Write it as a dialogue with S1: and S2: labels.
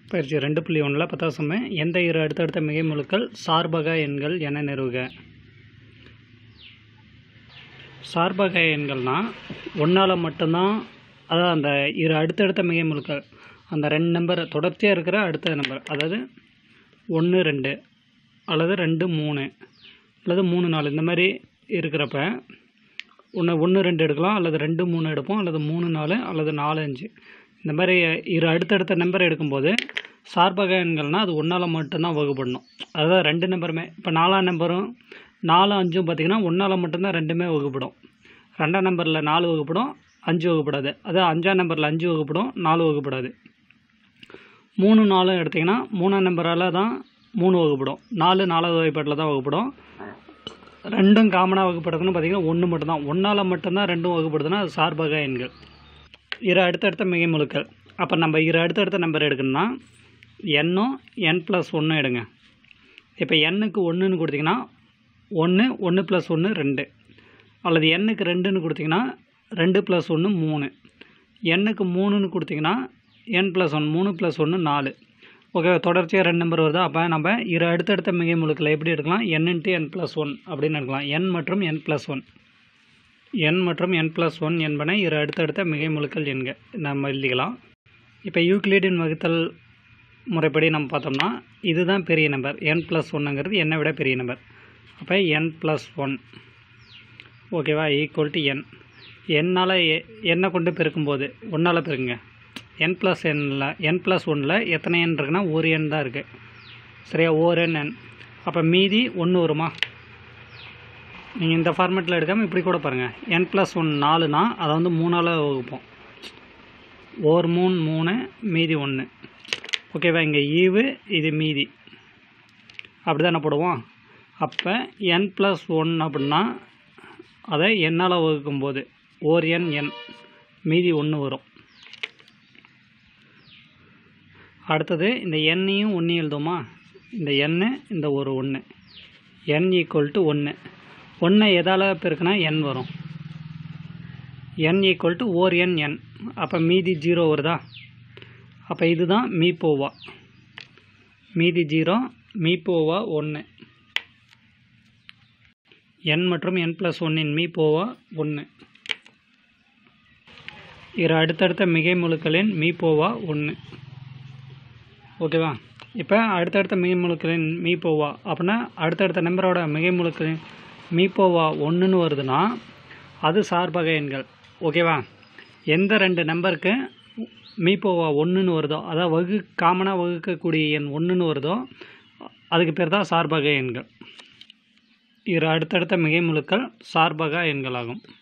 S1: பயிற்சி ரெண்டு புள்ளி ஒன்றில் பத்தாவது சம எந்த இரு அடுத்தடுத்த மிகைமுழுக்கள் சார்பக எண்கள் என நிறுவுக சார்பக எண்கள்னால் ஒன்றால் மட்டும்தான் அதாவது அந்த இரு அடுத்தடுத்த மிகைமுழுக்கள் அந்த ரெண்டு நம்பர் தொடர்ச்சியாக இருக்கிற அடுத்த நம்பர் அதாவது ஒன்று ரெண்டு அல்லது ரெண்டு மூணு அல்லது மூணு நாலு இந்த மாதிரி இருக்கிறப்ப ஒன்று ஒன்று ரெண்டு எடுக்கலாம் அல்லது ரெண்டு மூணு எடுப்போம் அல்லது மூணு நாலு அல்லது நாலு அஞ்சு இந்த மாதிரி இரு அடுத்தடுத்த நம்பர் எடுக்கும்போது சார்பக எண்கள்னால் அது ஒன்றால் மட்டும்தான் வகுப்படணும் அதாவது ரெண்டு நம்பருமே இப்போ நாலாம் நம்பரும் நாலு அஞ்சும் பார்த்திங்கன்னா ஒன்றால் மட்டும்தான் ரெண்டுமே வகுப்படும் ரெண்டாம் நம்பரில் நாலு வகுப்படும் அஞ்சு வகுப்படாது அதாவது அஞ்சாம் நம்பரில் அஞ்சு வகுப்படும் நாலு வகுப்படாது மூணு நாலும் எடுத்திங்கன்னா மூணாம் நம்பரால் தான் மூணு வகுப்படும் நாலு நாலாவது வகைப்பாட்டில் தான் வகுப்படும் ரெண்டும் காமனாக வகுப்படுறதுன்னு பார்த்தீங்கன்னா ஒன்று மட்டும்தான் ஒன்றால் மட்டும்தான் ரெண்டும் வகுப்படுதுன்னா அது சார்பக எண்கள் இரு அடுத்தடுத்த மிகைமுழுக்கள் அப்போ நம்ம இரு அடுத்தடுத்த நம்பர் எடுக்கணும்னா எண்ணும் என் ப்ளஸ் ஒன்று எடுங்க இப்போ எண்ணுக்கு ஒன்றுன்னு கொடுத்தீங்கன்னா ஒன்று ஒன்று ப்ளஸ் ஒன்று ரெண்டு அல்லது எண்ணுக்கு ரெண்டுன்னு கொடுத்தீங்கன்னா ரெண்டு ப்ளஸ் ஒன்று மூணு எண்ணுக்கு மூணுன்னு கொடுத்தீங்கன்னா என் ப்ளஸ் ஒன் மூணு ப்ளஸ் ஒன்று நாலு ஓகே தொடர்ச்சியாக ரெண்டு நம்பர் வருதா அப்போ நம்ம இரு அடுத்தடுத்த மிகை முழுக்களை எப்படி எடுக்கலாம் n into n plus one அப்படின்னு எடுக்கலாம் என் மற்றும் என் ப்ளஸ் ஒன் என் மற்றும் என் ப்ளஸ் ஒன் என்பன இரு அடுத்தடுத்த மிகை முழுக்கள் என்க நம்ம எழுதிக்கலாம் இப்போ யூக்ளிடின் வகுத்தல் முறைப்படி நம்ம பார்த்தோம்னா இதுதான் பெரிய நம்பர் என் ப்ளஸ் ஒன்னுங்கிறது என்னை விட பெரிய நம்பர் அப்போ என் ப்ளஸ் ஒன் ஓகேவா ஈக்குவல் டு என் என்னால் எண்ணை கொண்டு பெருக்கும்போது ஒன்றால் பெருக்குங்க என் ப்ளஸ் எண்ணில் என் ப்ளஸ் ஒன்னில் எத்தனை எண் இருக்குன்னா ஒரு எண் தான் இருக்குது சரியா ஓர் எண் எண் அப்போ மீதி ஒன்று வருமா நீங்கள் இந்த ஃபார்மேட்டில் எடுக்காமல் இப்படி கூட பாருங்கள் என் ப்ளஸ் ஒன் நாலுனா அதை வந்து மூணால் வகுப்போம் ஓர் மூணு மூணு மீதி ஒன்று ஓகேவா இங்கே ஈவு இது மீதி அப்படி தானே போடுவோம் அப்போ என் ப்ளஸ் ஒன் அப்படின்னா அதை என்னால் வகுக்கும்போது ஓர் எண் எண் மீதி ஒன்று வரும் அடுத்தது இந்த எண்ணையும் ஒன்று எழுதுமா இந்த எண்ணு இந்த ஒரு ஒன்று என் ஈக்குவல் டு ஒன்று ஒன்றை எதால் பெருக்குனா என் வரும் என் ஈக்குவல் டு ஓர் என் என் அப்போ மீதி ஜீரோ வருதா அப்போ இதுதான் மீப்போவா மீதி ஜீரோ மீப்போவா ஒன்று என் மற்றும் என் ப்ளஸ் ஒன்னின் மீப்போவா ஒன்று இரு அடுத்தடுத்த மிகை முழுக்களின் மீப்போவா ஒன்று ஓகேவா இப்போ அடுத்தடுத்த மிகை முழுக்களின் மீப்போவா அப்படின்னா அடுத்தடுத்த நம்பரோட மிகை முழுக்களின் மீப்போவா ஒன்றுன்னு வருதுன்னா அது சார்பக எண்கள் ஓகேவா எந்த ரெண்டு நம்பருக்கு மீப்போவா ஒன்றுன்னு வருதோ அதாவது வகு காமனாக வகுக்கக்கூடிய எண் ஒன்றுன்னு வருதோ அதுக்கு பேர் தான் சார்பக எண்கள் இரு அடுத்தடுத்த மிகை முழுக்கள் சார்பக எண்களாகும்